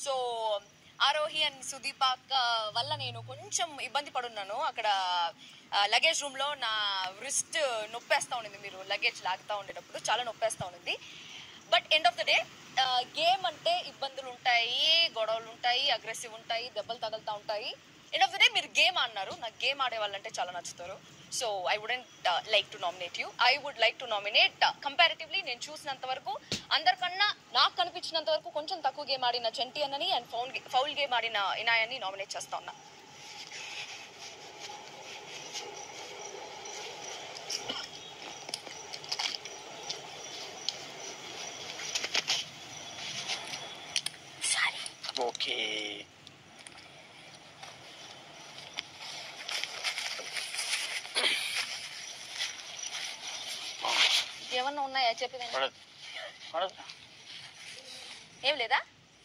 So Aarohi and Sudeep అక్క వల్ల నేను కొంచెం ఇబ్బంది పడున్నాను అక్కడ లగేజ్ రూమ్ లో నా రిస్ట్ నొప్పేస్తా ఉండింది మీరు లగేజ్ లాగుతా ఉండేటప్పుడు చాలా నొప్పేస్తా ఉండింది but end of the day game అంటే ఇబ్బందులు ఉంటాయి గొడవలు ఉంటాయి అగ్రెసివ్ ఉంటాయి దెబ్బలు తగులుతూ ఉంటాయి ఎండ్ ఆఫ్ ద డే మీరు గేమ్ ఆడినారు నాకు గేమ్ ఆడే వాళ్ళంటే చాలా నచ్చుతారు so I wouldn't like to nominate you I would like to nominate comparatively నేను చూసినంత వరకు అందరికన్నా నాకు కనిపించినంత వరకు కొంచెం తక్కువ గేమ్ ఆడిన చెంటి అన్నని అండ్ ఫౌల్ ఫౌల్ గేమ్ ఆడిన ఇనాయన్ని నామినేట్ చేస్తా ఉన్నా ఓకే ఏమన్నా ఉన్నాయా చెప్పేదండి పడదు పడదు ఏం లేదా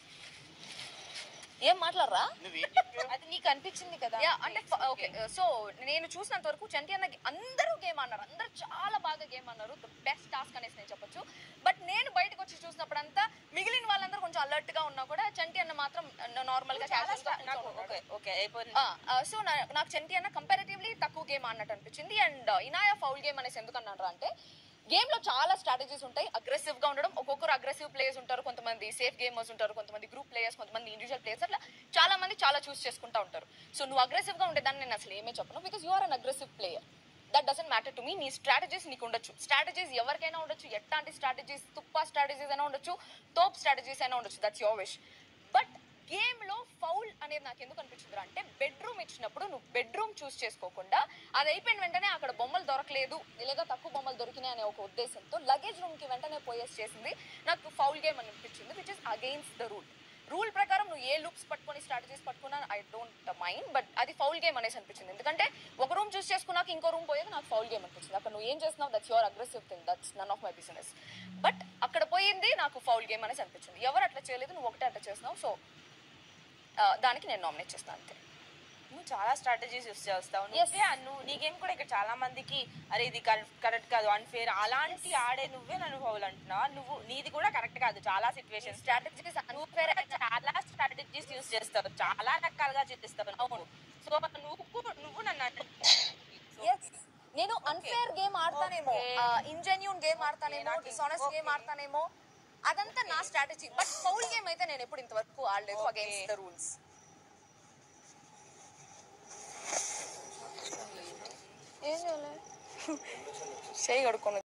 ఏం మాట్లాడరా నువ్వు ఏం చెప్పావు? అది నీకు అనిపించింది కదా యా అంటే ఓకే సో నేను చూసినంత వరకు చంటి అన్న అందరూ గేమ్ అన్నారు అందరూ చాలా బాగా గేమ్ అన్నారు ద బెస్ట్ టాస్క్ అనేసి నేను చెప్పొచ్చు బట్ నేను బయటకు వచ్చి చూసినప్పుడంతా మిగిలిన వాళ్ళందరూ కొంచెం అలర్ట్ గా ఉన్నా కూడా చంటి అన్న మాత్రం నార్మల్ గా చాలా casual గా స్టా- నాకు కూర్చొని ఓకే ఉన్నాడు. ఓకే అయిపోయింది ఆ, ఆ, సో నా- నాకు చంటి అన్న కంపారిటివ్లీ తక్కువ గేమ్ అన్నట్టు అనిపించింది అండ్ ఇనాయా ఫౌల్ గేమ్ అనేసి ఎందుకు అన్నారా అంటే గేమ్ లో చాలా స్ట్రాటజీస్ ఉంటాయి అగ్రెసివ్ గా ఉండడం ఒక్కొక్కరు అగ్రెసివ్ ప్లేయర్స్ ఉంటారు కొంతమంది సేఫ్ గేమర్స్ ఉంటారు కొంతమంది గ్రూప్ ప్లేయర్స్ కొంతమంది ఇండివిజువల్ ప్లేయర్స్ అట్లా చాలా మంది చాలా చూస్ చేసుకుంటా ఉంటారు సో నువ్వు అగ్రెసివ్ గా ఉండేదాన్ని నేను అసలు ఏమీ చెప్పను because you are an aggressive player that doesn't matter to me నీ స్ట్రాటజీస్ నీకు ఉండొచ్చు స్ట్రాటజీస్ ఎవరికైనా ఉండొచ్చు ఎట్లాంటి స్ట్రాటజీస్ తుప్పా స్ట్రాటజీస్ అయినా ఉండొచ్చు తోప్ స్ట్రాటజీస్ అయినా ఉండొచ్చు that's your wish but game లో ఫౌల్ అనేది నాకు ఎందుకు అనిపించింది అంటే బెడ్రూమ్ ఇచ్చినప్పుడు నువ్వు బెడ్రూమ్ చూస్ చేసుకోకుండా అది అయిపోయిన వెంటనే అక్కడ బొమ్మలు దొరకలేదు లేదా తక్కువ బొమ్మలు దొరికినాయి అనే ఒక ఉద్దేశంతో లగేజ్ రూమ్ కి వెంటనే పోయేసి చేసింది నాకు ఫౌల్ గేమ్ అని అనిపించింది which is against the rule rule ప్రకారం నువ్వు ఏ లుక్స్ పట్టుకొని స్ట్రాటజీస్ పట్టుకున్నా ఐ డోంట్ మైండ్ బట్ అది ఫౌల్ గేమ్ అనేసి అనిపించింది ఎందుకంటే ఒక రూమ్ చూస్ చేసుకున్నాక ఇంకో రూమ్ పోయేది నాకు ఫౌల్ గేమ్ అనిపించింది అక్కడ నువ్వు ఏం చేస్తున్నావు that's your aggressive thing that's none of my business but అక్కడ పోయింది నాకు ఫౌల్ గేమ్ అనేసి అనిపించింది ఎవరు అట్లా చేయలేదు నువ్వు ఒకటే అట్లా చేస్తున్నావు సో దానికి నేను నామినేట్ చేస్తాను అంతే నువ్వు చాలా స్ట్రాటజీస్ యూస్ చేస్తావు Yes. నువ్వే నువ్వు నీ గేమ్ కూడా ఇక్కడ చాలా మందికి అరే ఇది కరెక్ట్ కాదు అన్ఫేర్ అలాంటి ఆడే నువ్వే నన్ను ఫౌల్ అంటున్నావు నువ్వు నీది కూడా కరెక్ట్ కాదు చాలా సిచ్యువేషన్స్ స్ట్రాటజీస్ నువ్వు చాలా స్ట్రాటజీస్ యూస్ చేస్తావు చాలా రకాలుగా చేస్తావు అవును సో నువ్వు కూ- నువ్వు నన్ను అంటే నేను అన్ఫేర్ గేమ్ ఆడతానేమో Okay. ఇంజెన్యూన్ గేమ్ ఆడతానేమో నాకు డిసానెస్ట్ గేమ్ okay. ఆడతానేమో అదంతా నా స్ట్రాటజీ బట్ ఫౌల్ గేమ్ అయితే నేను ఎప్పుడు ఇంతవరకు ఆడలేదు Okay. అగేన్స్ట్ ద రూల్స్ ఏం చేయలే చేయి కడుక్కొని